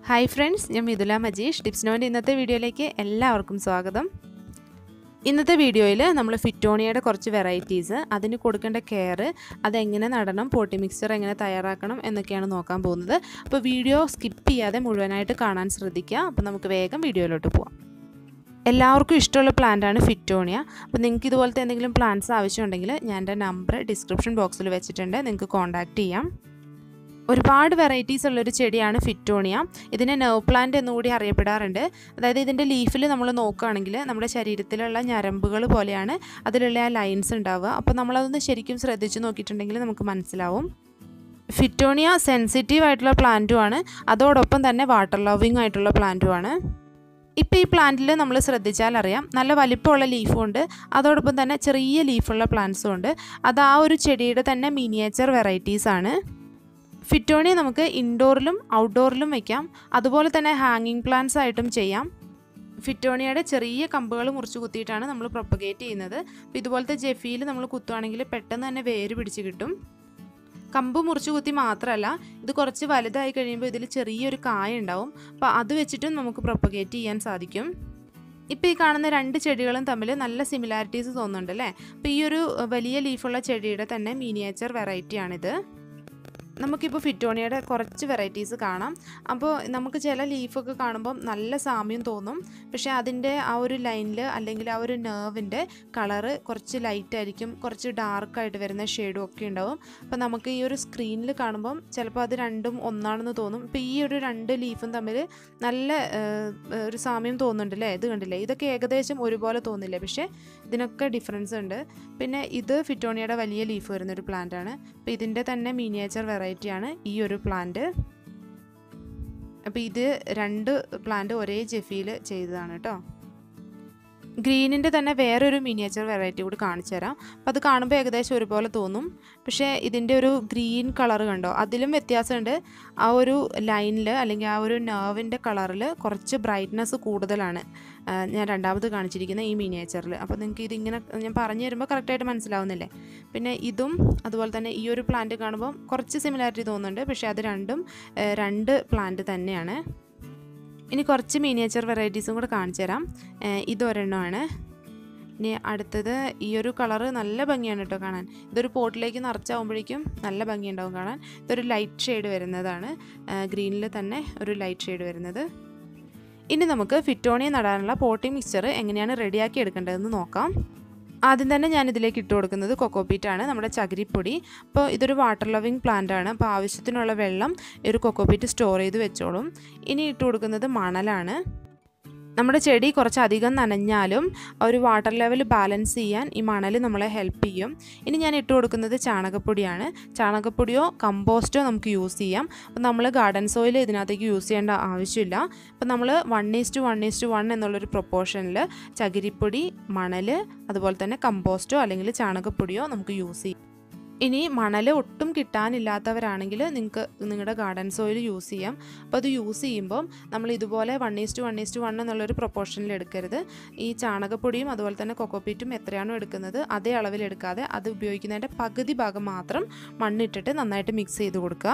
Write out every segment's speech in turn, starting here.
hi friends ഞാൻ മിഥുല മജീഷ് ടിപ്സിനോൻ്റെ ഇന്നത്തെ വീഡിയോയിലേക്ക് എല്ലാവർക്കും സ്വാഗതം ഇന്നത്തെ വീഡിയോയിൽ നമ്മൾ ഫിറ്റോണിയയുടെ കുറച്ച് വെറൈറ്റീസ് അതിന് കൊടുക്കേണ്ട കെയർ അതെങ്ങനെ നടണം പോട്ടി മിക്സ്ചർ എങ്ങനെ തയ്യാറാക്കണം എന്നൊക്കെയാണ് നോക്കാൻ പോകുന്നത് അപ്പോൾ വീഡിയോ സ്കിപ്പ് ചെയ്യാതെ മുഴുവനായിട്ട് കാണാൻ ശ്രദ്ധിക്കുക അപ്പോൾ നമുക്ക് വേഗം വീഡിയോയിലോട്ട് പോവാം എല്ലാവർക്കും ഇഷ്ടമുള്ള പ്ലാന്റാണ് ഫിറ്റോണിയ അപ്പോൾ നിങ്ങൾക്ക് ഇതുപോലത്തെ എന്തെങ്കിലും പ്ലാന്റ്സ് ആവശ്യമുണ്ടെങ്കിൽ ഞാൻ എൻ്റെ നമ്പർ ഡിസ്ക്രിപ്ഷൻ ബോക്സിൽ വെച്ചിട്ടുണ്ട് നിങ്ങൾക്ക് കോൺടാക്റ്റ് ചെയ്യാം ഒരുപാട് വെറൈറ്റീസ് ഉള്ളൊരു ചെടിയാണ് ഫിറ്റോണിയ ഇതിനെ നെർവ് പ്ലാന്റ് എന്നുകൂടി അറിയപ്പെടാറുണ്ട് അതായത് ഇതിൻ്റെ ലീഫിൽ നമ്മൾ നോക്കുകയാണെങ്കിൽ നമ്മുടെ ശരീരത്തിലുള്ള ഞരമ്പുകൾ പോലെയാണ് അതിലുള്ള ആ ലൈൻസ് ഉണ്ടാവുക അപ്പോൾ നമ്മളതൊന്ന് ശരിക്കും ശ്രദ്ധിച്ച് നോക്കിയിട്ടുണ്ടെങ്കിൽ നമുക്ക് മനസ്സിലാവും ഫിറ്റോണിയ സെൻസിറ്റീവ് ആയിട്ടുള്ള പ്ലാന്റുമാണ് അതോടൊപ്പം തന്നെ വാട്ടർ ലവിങ് ആയിട്ടുള്ള പ്ലാന്റുമാണ് ഇപ്പോൾ ഈ പ്ലാന്റിൽ നമ്മൾ ശ്രദ്ധിച്ചാൽ അറിയാം നല്ല വലിപ്പമുള്ള ലീഫും ഉണ്ട് അതോടൊപ്പം തന്നെ ചെറിയ ലീഫുള്ള പ്ലാന്റ്സും ഉണ്ട് അത് ആ ഒരു ചെടിയുടെ തന്നെ മിനിയേച്ചർ വെറൈറ്റീസ് ആണ് ഫിറ്റോണിയ നമുക്ക് ഇൻഡോറിലും ഔട്ട്ഡോറിലും വയ്ക്കാം അതുപോലെ തന്നെ ഹാങ്ങിങ് പ്ലാന്റ്സ് ആയിട്ടും ചെയ്യാം ഫിറ്റോണിയയുടെ ചെറിയ കമ്പുകൾ മുറിച്ച് കുത്തിയിട്ടാണ് നമ്മൾ പ്രൊപ്പഗേറ്റ് ചെയ്യുന്നത് അപ്പോൾ ഇതുപോലത്തെ ജെഫിയിൽ നമ്മൾ കുത്തുവാണെങ്കിൽ പെട്ടെന്ന് തന്നെ വേര് പിടിച്ച് കിട്ടും കമ്പ് മുറിച്ച് കുത്തി മാത്രമല്ല ഇത് കുറച്ച് വലുതായി കഴിയുമ്പോൾ ഇതിൽ ചെറിയൊരു കായ ഉണ്ടാവും അപ്പോൾ അത് വെച്ചിട്ടും നമുക്ക് പ്രൊപ്പഗേറ്റ് ചെയ്യാൻ സാധിക്കും ഇപ്പോൾ ഈ കാണുന്ന രണ്ട് ചെടികളും തമ്മിൽ നല്ല സിമിലാരിറ്റീസ് തോന്നുന്നുണ്ട് അല്ലേ അപ്പോൾ ഈ ഒരു വലിയ ലീഫുള്ള ചെടിയുടെ തന്നെ മീനിയേച്ചർ വെറൈറ്റിയാണിത് നമുക്കിപ്പോൾ ഫിറ്റോണിയയുടെ കുറച്ച് വെറൈറ്റീസ് കാണാം അപ്പോൾ നമുക്ക് ചില ലീഫൊക്കെ കാണുമ്പോൾ നല്ല സാമ്യം തോന്നും പക്ഷേ അതിൻ്റെ ആ ഒരു ലൈനിൽ അല്ലെങ്കിൽ ആ ഒരു നെർവിൻ്റെ കളറ് കുറച്ച് ലൈറ്റ് ആയിരിക്കും കുറച്ച് ഡാർക്കായിട്ട് വരുന്ന ഷെയ്ഡും ഒക്കെ ഉണ്ടാവും അപ്പോൾ നമുക്ക് ഈ ഒരു സ്ക്രീനിൽ കാണുമ്പം ചിലപ്പോൾ അത് രണ്ടും ഒന്നാണെന്ന് തോന്നും ഇപ്പോൾ ഈ ഒരു രണ്ട് ലീഫും തമ്മിൽ നല്ല ഒരു സാമ്യം തോന്നുന്നുണ്ട് അല്ലേ ഇത് കണ്ടില്ലേ ഇതൊക്കെ ഏകദേശം ഒരുപോലെ തോന്നില്ലേ പക്ഷേ ഇതിനൊക്കെ ഡിഫറൻസ് ഉണ്ട് പിന്നെ ഇത് ഫിറ്റോണിയയുടെ വലിയ ലീഫ് വരുന്നൊരു പ്ലാന്റ് ആണ് അപ്പോൾ ഇതിൻ്റെ തന്നെ മീനിയേച്ചർ വെറൈറ്റിയാണ് ഈ ഒരു പ്ലാന്റ് അപ്പോൾ ഇത് രണ്ട് പ്ലാന്റ് ഒരേ ജെഫിയിൽ ചെയ്തതാണ് കേട്ടോ ഗ്രീനിൻ്റെ തന്നെ വേറൊരു മിനിയേച്ചർ വെറൈറ്റി കൂടി കാണിച്ചു തരാം അപ്പോൾ അത് കാണുമ്പോൾ ഏകദേശം ഒരുപോലെ തോന്നും പക്ഷേ ഇതിൻ്റെ ഒരു ഗ്രീൻ കളർ കണ്ടോ അതിലും വ്യത്യാസമുണ്ട് ആ ഒരു ലൈനിൽ അല്ലെങ്കിൽ ആ ഒരു നെർവിൻ്റെ കളറിൽ കുറച്ച് ബ്രൈറ്റ്നസ് കൂടുതലാണ് ഞാൻ രണ്ടാമത് കാണിച്ചിരിക്കുന്ന ഈ മിനിയേച്ചറിൽ അപ്പോൾ നിങ്ങൾക്ക് ഇതിങ്ങനെ ഞാൻ പറഞ്ഞു തരുമ്പോൾ കറക്റ്റായിട്ട് മനസ്സിലാവുന്നില്ലേ പിന്നെ ഇതും അതുപോലെ തന്നെ ഈ ഒരു പ്ലാന്റ് കാണുമ്പോൾ കുറച്ച് സിമിലാരിറ്റി തോന്നുന്നുണ്ട് പക്ഷേ അത് രണ്ടും രണ്ട് പ്ലാന്റ് തന്നെയാണ് ഇനി കുറച്ച് മിനിയേച്ചർ വെറൈറ്റീസും കൂടെ കാണിച്ചു തരാം ഇതൊരെണ്ണമാണ് ഇനി അടുത്തത് ഈ ഒരു കളറ് നല്ല ഭംഗിയാണ് കേട്ടോ കാണാൻ ഇതൊരു പോട്ടിലേക്ക് നിറച്ചാവുമ്പോഴേക്കും നല്ല ഭംഗിയുണ്ടാവും കാണാൻ ഇതൊരു ലൈറ്റ് ഷെയ്ഡ് വരുന്നതാണ് ഗ്രീനിൽ തന്നെ ഒരു ലൈറ്റ് ഷെയ്ഡ് വരുന്നത് ഇനി നമുക്ക് ഫിറ്റോണിയ നടാനുള്ള പോട്ടി മിക്സ്ചർ എങ്ങനെയാണ് റെഡിയാക്കി എടുക്കേണ്ടതെന്ന് നോക്കാം ആദ്യം തന്നെ ഞാൻ ഇതിലേക്ക് ഇട്ട് കൊടുക്കുന്നത് കൊക്കോപ്പീറ്റാണ് നമ്മുടെ ചകിരിപ്പൊടി അപ്പോൾ ഇതൊരു വാട്ടർ ലവിങ് പ്ലാന്റ് ആണ് അപ്പോൾ ആവശ്യത്തിനുള്ള വെള്ളം ഈ ഒരു കൊക്കോപ്പീറ്റ് സ്റ്റോർ ചെയ്ത് വെച്ചോളും ഇനി ഇട്ട് കൊടുക്കുന്നത് മണലാണ് നമ്മുടെ ചെടി കുറച്ചധികം നനഞ്ഞാലും ഒരു വാട്ടർ ലെവൽ ബാലൻസ് ചെയ്യാൻ ഈ മണൽ നമ്മളെ ഹെൽപ്പ് ചെയ്യും ഇനി ഞാൻ ഇട്ട് കൊടുക്കുന്നത് ചാണകപ്പൊടിയാണ് ചാണകപ്പൊടിയോ കമ്പോസ്റ്റോ നമുക്ക് യൂസ് ചെയ്യാം അപ്പോൾ നമ്മൾ ഗാർഡൻ സോയിൽ ഇതിനകത്തേക്ക് യൂസ് ചെയ്യേണ്ട ആവശ്യമില്ല അപ്പോൾ നമ്മൾ one is to one is to one എന്നുള്ളൊരു പ്രൊപ്പോർഷനിൽ ചകിരിപ്പൊടി മണൽ അതുപോലെ തന്നെ കമ്പോസ്റ്റോ അല്ലെങ്കിൽ ചാണകപ്പൊടിയോ നമുക്ക് യൂസ് ചെയ്യാം ഇനി മണൽ ഒട്ടും കിട്ടാനില്ലാത്തവരാണെങ്കിൽ നിങ്ങൾക്ക് നിങ്ങളുടെ ഗാർഡൻ സോയിൽ യൂസ് ചെയ്യാം അപ്പോൾ അത് യൂസ് ചെയ്യുമ്പം നമ്മൾ ഇതുപോലെ one is to one is to one എന്നുള്ളൊരു പ്രൊപ്പോർഷനിൽ എടുക്കരുത് ഈ ചാണകപ്പൊടിയും അതുപോലെ തന്നെ കൊക്കോപ്പീറ്റും എത്രയാണോ എടുക്കുന്നത് അതേ അളവിൽ എടുക്കാതെ അത് ഉപയോഗിക്കുന്നതിൻ്റെ പകുതി ഭാഗം മാത്രം മണ്ണിട്ടിട്ട് നന്നായിട്ട് മിക്സ് ചെയ്ത് കൊടുക്കുക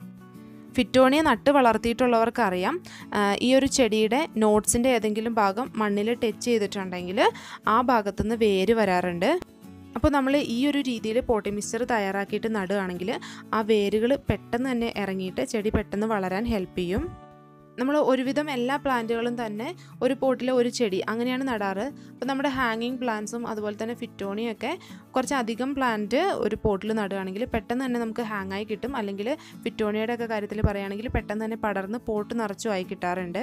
ഫിറ്റോണിയ നട്ട് വളർത്തിയിട്ടുള്ളവർക്ക് അറിയാം ഈ ഒരു ചെടിയുടെ നോട്ട്സിൻ്റെ ഏതെങ്കിലും ഭാഗം മണ്ണിൽ ടച്ച് ചെയ്തിട്ടുണ്ടെങ്കിൽ ആ ഭാഗത്തുനിന്ന് വേര് വരാറുണ്ട് അപ്പോൾ നമ്മൾ ഈ ഒരു രീതിയിൽ പോട്ടി മിക്സ്ചർ തയ്യാറാക്കിയിട്ട് നടുകയാണെങ്കിൽ ആ വേരുകൾ പെട്ടെന്ന് തന്നെ ഇറങ്ങിയിട്ട് ചെടി പെട്ടെന്ന് വളരാൻ ഹെൽപ്പ് ചെയ്യും നമ്മൾ ഒരുവിധം എല്ലാ പ്ലാന്റുകളും തന്നെ ഒരു പോട്ടിലെ ഒരു ചെടി അങ്ങനെയാണ് നടാറ് അപ്പോൾ നമ്മുടെ ഹാങ്ങിങ് പ്ലാന്റ്സും അതുപോലെ തന്നെ ഫിറ്റോണിയൊക്കെ കുറച്ചധികം പ്ലാന്റ് ഒരു പോട്ടിൽ നടുകയാണെങ്കിൽ പെട്ടെന്ന് തന്നെ നമുക്ക് ഹാങ് ആയി കിട്ടും അല്ലെങ്കിൽ ഫിറ്റോണിയുടെ ഒക്കെ കാര്യത്തിൽ പറയുകയാണെങ്കിൽ പെട്ടെന്ന് തന്നെ പടർന്ന് പോട്ട് നിറച്ചു ആയി കിട്ടാറുണ്ട്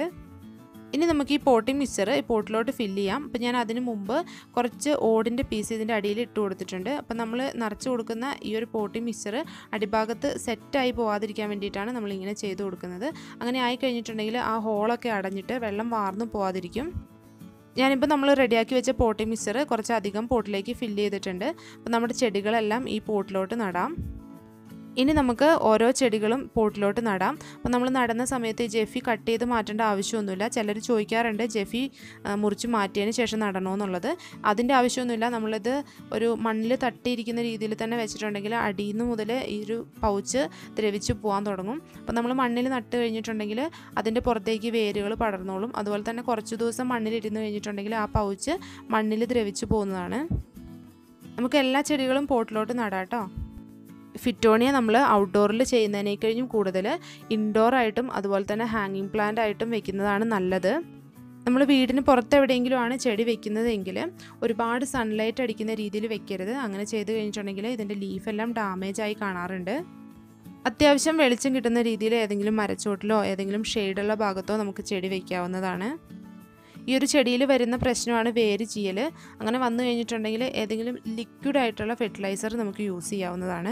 ഇനി നമുക്ക് ഈ പോട്ടി മിക്സർ ഈ പോട്ടിലോട്ട് ഫില്ല് ചെയ്യാം അപ്പോൾ ഞാൻ അതിന് മുമ്പ് കുറച്ച് ഓടിൻ്റെ പീസ് ഇതിൻ്റെ അടിയിൽ ഇട്ട് കൊടുത്തിട്ടുണ്ട് അപ്പോൾ നമ്മൾ നിറച്ച് കൊടുക്കുന്ന ഈ ഒരു പോട്ടി മിക്സർ അടിഭാഗത്ത് സെറ്റായി പോകാതിരിക്കാൻ വേണ്ടിയിട്ടാണ് നമ്മളിങ്ങനെ ചെയ്ത് കൊടുക്കുന്നത് അങ്ങനെ ആയി കഴിഞ്ഞിട്ടുണ്ടെങ്കിൽ ആ ഹോളൊക്കെ അടഞ്ഞിട്ട് വെള്ളം വാർന്നു പോകാതിരിക്കും ഞാനിപ്പോൾ നമ്മൾ റെഡിയാക്കി വെച്ച പോട്ടി മിക്സർ കുറച്ചധികം പോട്ടിലേക്ക് ഫില്ല് ചെയ്തിട്ടുണ്ട് അപ്പോൾ നമ്മുടെ ചെടികളെല്ലാം ഈ പോട്ടിലോട്ട് നടാം ഇനി നമുക്ക് ഓരോ ചെടികളും പോട്ടിലോട്ട് നടാം അപ്പോൾ നമ്മൾ നടുന്ന സമയത്ത് ജെഫി കട്ട് ചെയ്ത് മാറ്റേണ്ട ആവശ്യമൊന്നുമില്ല ചിലർ ചോദിക്കാറുണ്ട് ജെഫി മുറിച്ച് മാറ്റിയതിന് ശേഷം നടണമെന്നുള്ളത് അതിൻ്റെ ആവശ്യമൊന്നുമില്ല നമ്മളിത് ഒരു മണ്ണിൽ തട്ടിയിരിക്കുന്ന രീതിയിൽ തന്നെ വെച്ചിട്ടുണ്ടെങ്കിൽ അടിയിൽ നിന്ന് മുതൽ ഈ ഒരു പൗച്ച് ദ്രവിച്ച് പോകാൻ തുടങ്ങും അപ്പോൾ നമ്മൾ മണ്ണിൽ നട്ട് കഴിഞ്ഞിട്ടുണ്ടെങ്കിൽ അതിൻ്റെ പുറത്തേക്ക് വേരുകൾ പടർന്നോളും അതുപോലെ തന്നെ കുറച്ച് ദിവസം മണ്ണിലിരുന്ന് കഴിഞ്ഞിട്ടുണ്ടെങ്കിൽ ആ പൗച്ച് മണ്ണിൽ ദ്രവിച്ച് പോകുന്നതാണ് നമുക്ക് എല്ലാ ചെടികളും പോട്ടിലോട്ട് നടാം കേട്ടോ ഫിറ്റോണിയ നമ്മൾ ഔട്ട്ഡോറിൽ ചെയ്യുന്നതിനേക്കഴിഞ്ഞും കൂടുതൽ ഇൻഡോർ ആയിട്ടും അതുപോലെ തന്നെ ഹാങ്ങിങ് പ്ലാന്റ് ആയിട്ടും വെക്കുന്നതാണ് നല്ലത് നമ്മൾ വീടിന് പുറത്ത് എവിടെയെങ്കിലും ആണ് ചെടി വെക്കുന്നതെങ്കിൽ ഒരുപാട് സൺലൈറ്റ് അടിക്കുന്ന രീതിയിൽ വെക്കരുത് അങ്ങനെ ചെയ്ത് കഴിഞ്ഞിട്ടുണ്ടെങ്കിൽ ഇതിൻ്റെ ലീഫെല്ലാം ഡാമേജ് ആയി കാണാറുണ്ട് അത്യാവശ്യം വെളിച്ചം കിട്ടുന്ന രീതിയിൽ ഏതെങ്കിലും മരച്ചോട്ടിലോ ഏതെങ്കിലും ഷെയ്ഡുള്ള ഭാഗത്തോ നമുക്ക് ചെടി വയ്ക്കാവുന്നതാണ് ഈ ഒരു ചെടിയിൽ വരുന്ന പ്രശ്നമാണ് വേര് ചീയൽ അങ്ങനെ വന്നു കഴിഞ്ഞിട്ടുണ്ടെങ്കിൽ ഏതെങ്കിലും ലിക്വിഡ് ആയിട്ടുള്ള ഫെർട്ടിലൈസർ നമുക്ക് യൂസ് ചെയ്യാവുന്നതാണ്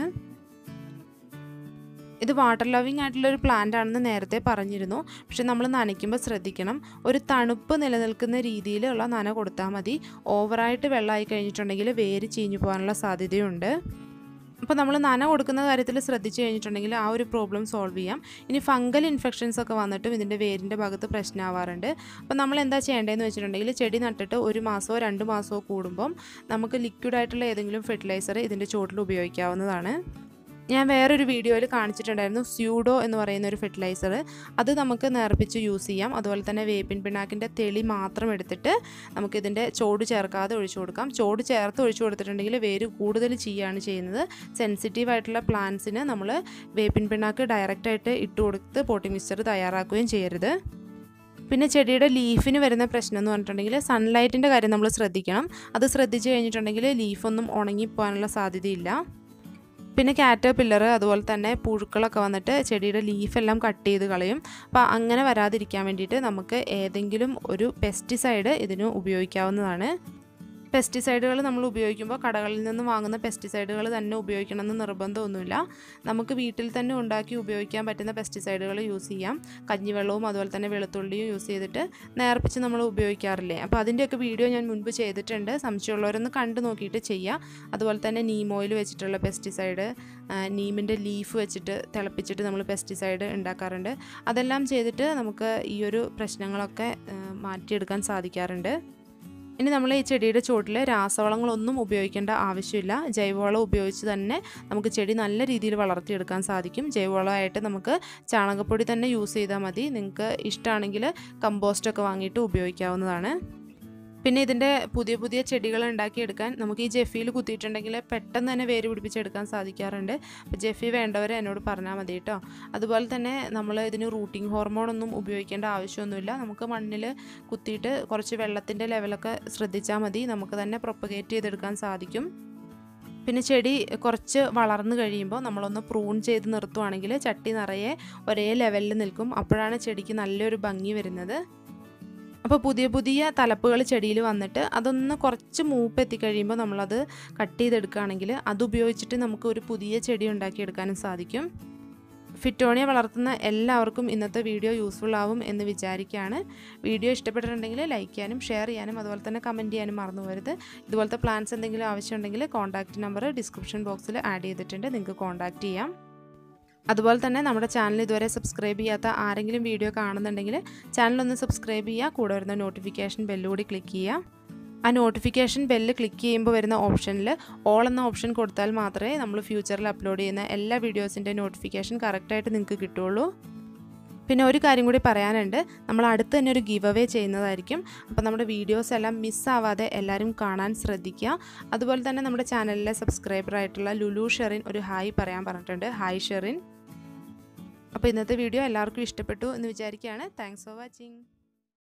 ഇത് വാട്ടർ ലവിങ് ആയിട്ടുള്ള ഒരു പ്ലാന്റ് ആണെന്ന് നേരത്തെ പറഞ്ഞിരുന്നു പക്ഷെ നമ്മൾ നനയ്ക്കുമ്പോൾ ശ്രദ്ധിക്കണം ഒരു തണുപ്പ് നിലനിൽക്കുന്ന രീതിയിലുള്ള നന കൊടുത്താൽ മതി ഓവറായിട്ട് വെള്ളമായി കഴിഞ്ഞിട്ടുണ്ടെങ്കിൽ വേര് ചീഞ്ഞു പോകാനുള്ള സാധ്യതയുണ്ട് അപ്പോൾ നമ്മൾ നന കൊടുക്കുന്ന കാര്യത്തിൽ ശ്രദ്ധിച്ചു കഴിഞ്ഞിട്ടുണ്ടെങ്കിൽ ആ ഒരു പ്രോബ്ലം സോൾവ് ചെയ്യാം ഇനി ഫംഗൽ ഇൻഫെക്ഷൻസ് ഒക്കെ വന്നിട്ടും ഇതിൻ്റെ വേരിൻ്റെ ഭാഗത്ത് പ്രശ്നമാവാറുണ്ട് അപ്പോൾ നമ്മൾ എന്താ ചെയ്യേണ്ടതെന്ന് വെച്ചിട്ടുണ്ടെങ്കിൽ ചെടി നട്ടിട്ട് ഒരു മാസമോ രണ്ട് മാസമോ കൂടുമ്പം നമുക്ക് ലിക്വിഡ് ആയിട്ടുള്ള ഏതെങ്കിലും ഫെർട്ടിലൈസർ ഇതിൻ്റെ ചുവട്ടിൽ ഉപയോഗിക്കാവുന്നതാണ് ഞാൻ വേറൊരു വീഡിയോയിൽ കാണിച്ചിട്ടുണ്ടായിരുന്നു സ്യൂഡോ എന്ന് പറയുന്ന ഒരു ഫെർട്ടിലൈസർ അത് നമുക്ക് നേർപ്പിച്ച് യൂസ് ചെയ്യാം അതുപോലെ തന്നെ വേപ്പിൻ പിണ്ണാക്കിൻ്റെ തെളി മാത്രം എടുത്തിട്ട് നമുക്കിതിൻ്റെ ചോട് ചേർക്കാതെ ഒഴിച്ചു കൊടുക്കാം ചോട് ചേർത്ത് ഒഴിച്ചു കൊടുത്തിട്ടുണ്ടെങ്കിൽ വേര് കൂടുതൽ ചെയ്യുകയാണ് ചെയ്യുന്നത് സെൻസിറ്റീവ് ആയിട്ടുള്ള പ്ലാന്റ്സിന് നമ്മൾ വേപ്പിൻ പിണ്ണാക്ക് ഡയറക്റ്റായിട്ട് ഇട്ട് കൊടുത്ത് പോട്ടി മിക്സ്ചർ തയ്യാറാക്കുകയും ചെയ്യരുത് പിന്നെ ചെടിയുടെ ലീഫിന് വരുന്ന പ്രശ്നം എന്ന് പറഞ്ഞിട്ടുണ്ടെങ്കിൽ സൺലൈറ്റിൻ്റെ കാര്യം നമ്മൾ ശ്രദ്ധിക്കണം അത് ശ്രദ്ധിച്ചു കഴിഞ്ഞിട്ടുണ്ടെങ്കിൽ ലീഫൊന്നും ഉണങ്ങിപ്പോകാനുള്ള സാധ്യതയില്ല പിന്നെ കാറ്റർ പില്ലർ അതുപോലെ തന്നെ പുഴുക്കളൊക്കെ വന്നിട്ട് ചെടിയുടെ ലീഫെല്ലാം കട്ട് ചെയ്ത് കളയും അപ്പോൾ അങ്ങനെ വരാതിരിക്കാൻ വേണ്ടിയിട്ട് നമുക്ക് ഏതെങ്കിലും ഒരു പെസ്റ്റിസൈഡ് ഇതിന് ഉപയോഗിക്കാവുന്നതാണ് പെസ്റ്റിസൈഡുകൾ നമ്മൾ ഉപയോഗിക്കുമ്പോൾ കടകളിൽ നിന്ന് വാങ്ങുന്ന പെസ്റ്റിസൈഡുകൾ തന്നെ ഉപയോഗിക്കണമെന്ന് നിർബന്ധമൊന്നുമില്ല നമുക്ക് വീട്ടിൽ തന്നെ ഉണ്ടാക്കി ഉപയോഗിക്കാൻ പറ്റുന്ന പെസ്റ്റിസൈഡുകൾ യൂസ് ചെയ്യാം കഞ്ഞിവെള്ളവും അതുപോലെ തന്നെ വെളുത്തുള്ളിയും യൂസ് ചെയ്തിട്ട് നേർപ്പിച്ച് നമ്മൾ ഉപയോഗിക്കാറില്ലേ അപ്പോൾ അതിൻ്റെയൊക്കെ വീഡിയോ ഞാൻ മുൻപ് ചെയ്തിട്ടുണ്ട് സംശയമുള്ളവരൊന്ന് കണ്ടു നോക്കിയിട്ട് ചെയ്യുക അതുപോലെ തന്നെ നീം ഓയിൽ വെച്ചിട്ടുള്ള പെസ്റ്റിസൈഡ് നീമിൻ്റെ ലീഫ് വെച്ചിട്ട് തിളപ്പിച്ചിട്ട് നമ്മൾ പെസ്റ്റിസൈഡ് ഉണ്ടാക്കാറുണ്ട് അതെല്ലാം ചെയ്തിട്ട് നമുക്ക് ഈ ഒരു പ്രശ്നങ്ങളൊക്കെ മാറ്റിയെടുക്കാൻ സാധിക്കാറുണ്ട് ഇനി നമ്മൾ ഈ ചെടിയുടെ ചുവട്ടിൽ രാസവളങ്ങളൊന്നും ഉപയോഗിക്കേണ്ട ആവശ്യമില്ല ജൈവവളം ഉപയോഗിച്ച് തന്നെ നമുക്ക് ചെടി നല്ല രീതിയിൽ വളർത്തിയെടുക്കാൻ സാധിക്കും ജൈവവളമായിട്ട് നമുക്ക് ചാണകപ്പൊടി തന്നെ യൂസ് ചെയ്താൽ മതി നിങ്ങൾക്ക് ഇഷ്ടമാണെങ്കിൽ കമ്പോസ്റ്റൊക്കെ വാങ്ങിയിട്ട് ഉപയോഗിക്കാവുന്നതാണ് പിന്നെ ഇതിൻ്റെ പുതിയ പുതിയ ചെടികൾ ഉണ്ടാക്കിയെടുക്കാൻ നമുക്ക് ഈ ജെഫിയിൽ കുത്തിയിട്ടുണ്ടെങ്കിൽ പെട്ടെന്ന് തന്നെ വേര് പിടിപ്പിച്ചെടുക്കാൻ സാധിക്കാറുണ്ട് അപ്പോൾ ജെഫി വേണ്ടവർ എന്നോട് പറഞ്ഞാൽ മതി കേട്ടോ അതുപോലെ തന്നെ നമ്മൾ ഇതിന് റൂട്ടിംഗ് ഹോർമോണൊന്നും ഉപയോഗിക്കേണ്ട ആവശ്യമൊന്നുമില്ല നമുക്ക് മണ്ണിൽ കുത്തിയിട്ട് കുറച്ച് വെള്ളത്തിൻ്റെ ലെവലൊക്കെ ശ്രദ്ധിച്ചാൽ മതി നമുക്ക് തന്നെ പ്രൊപ്പഗേറ്റ് ചെയ്തെടുക്കാൻ സാധിക്കും പിന്നെ ചെടി കുറച്ച് വളർന്നു കഴിയുമ്പോൾ നമ്മളൊന്ന് പ്രൂൺ ചെയ്ത് നിർത്തുവാണെങ്കിൽ ചട്ടി നിറയെ ഒരേ ലെവലിൽ നിൽക്കും അപ്പോഴാണ് ചെടിക്ക് നല്ലൊരു ഭംഗി വരുന്നത് അപ്പോൾ പുതിയ പുതിയ തലപ്പുകൾ ചെടിയിൽ വന്നിട്ട് അതൊന്ന് കുറച്ച് മൂപ്പ് എത്തിക്കഴിയുമ്പോൾ നമ്മളത് കട്ട് ചെയ്തെടുക്കുകയാണെങ്കിൽ അതുപയോഗിച്ചിട്ട് നമുക്ക് ഒരു പുതിയ ചെടി ഉണ്ടാക്കിയെടുക്കാനും സാധിക്കും ഫിറ്റോണിയ വളർത്തുന്ന എല്ലാവർക്കും ഇന്നത്തെ വീഡിയോ യൂസ്ഫുൾ ആവും എന്ന് വിചാരിക്കുകയാണ് വീഡിയോ ഇഷ്ടപ്പെട്ടിട്ടുണ്ടെങ്കിൽ ലൈക്ക് ചെയ്യാനും ഷെയർ ചെയ്യാനും അതുപോലെ തന്നെ കമൻറ്റ് ചെയ്യാനും മറന്നു പോരുത് ഇതുപോലത്തെ പ്ലാൻസ് എന്തെങ്കിലും ആവശ്യമുണ്ടെങ്കിൽ കോൺടാക്റ്റ് നമ്പർ ഡിസ്ക്രിപ്ഷൻ ബോക്സിൽ ആഡ് ചെയ്തിട്ടുണ്ട് നിങ്ങൾക്ക് കോൺടാക്റ്റ് ചെയ്യാം അതുപോലെ തന്നെ നമ്മുടെ ചാനൽ ഇതുവരെ സബ്സ്ക്രൈബ് ചെയ്യാത്ത ആരെങ്കിലും വീഡിയോ കാണുന്നുണ്ടെങ്കിൽ ചാനലൊന്ന് സബ്സ്ക്രൈബ് ചെയ്യുക കൂടെ വരുന്ന നോട്ടിഫിക്കേഷൻ ബെല്ലുകൂടി ക്ലിക്ക് ചെയ്യുക ആ നോട്ടിഫിക്കേഷൻ ബെല്ല് ക്ലിക്ക് ചെയ്യുമ്പോൾ വരുന്ന ഓപ്ഷനിൽ ഓൾ എന്ന ഓപ്ഷൻ കൊടുത്താൽ മാത്രമേ നമ്മൾ ഫ്യൂച്ചറിൽ അപ്ലോഡ് ചെയ്യുന്ന എല്ലാ വീഡിയോസിൻ്റെ നോട്ടിഫിക്കേഷൻ കറക്റ്റായിട്ട് നിങ്ങൾക്ക് കിട്ടുള്ളൂ പിന്നെ ഒരു കാര്യം കൂടി പറയാനുണ്ട് നമ്മൾ അടുത്ത് തന്നെ ഒരു ഗിവ് അവേ ചെയ്യുന്നതായിരിക്കും അപ്പോൾ നമ്മുടെ വീഡിയോസ് എല്ലാം മിസ്സാവാതെ എല്ലാവരും കാണാൻ ശ്രദ്ധിക്കുക അതുപോലെ തന്നെ നമ്മുടെ ചാനലിലെ സബ്സ്ക്രൈബർ ആയിട്ടുള്ള ലുലു ഷെറിൻ ഒരു ഹായ് പറയാൻ പറഞ്ഞിട്ടുണ്ട് ഹായ് ഷെറിൻ അപ്പോൾ ഇന്നത്തെ വീഡിയോ എല്ലാവർക്കും ഇഷ്ടപ്പെട്ടു എന്ന് വിചാരിക്കുകയാണ് താങ്ക്സ് ഫോർ വാച്ചിങ്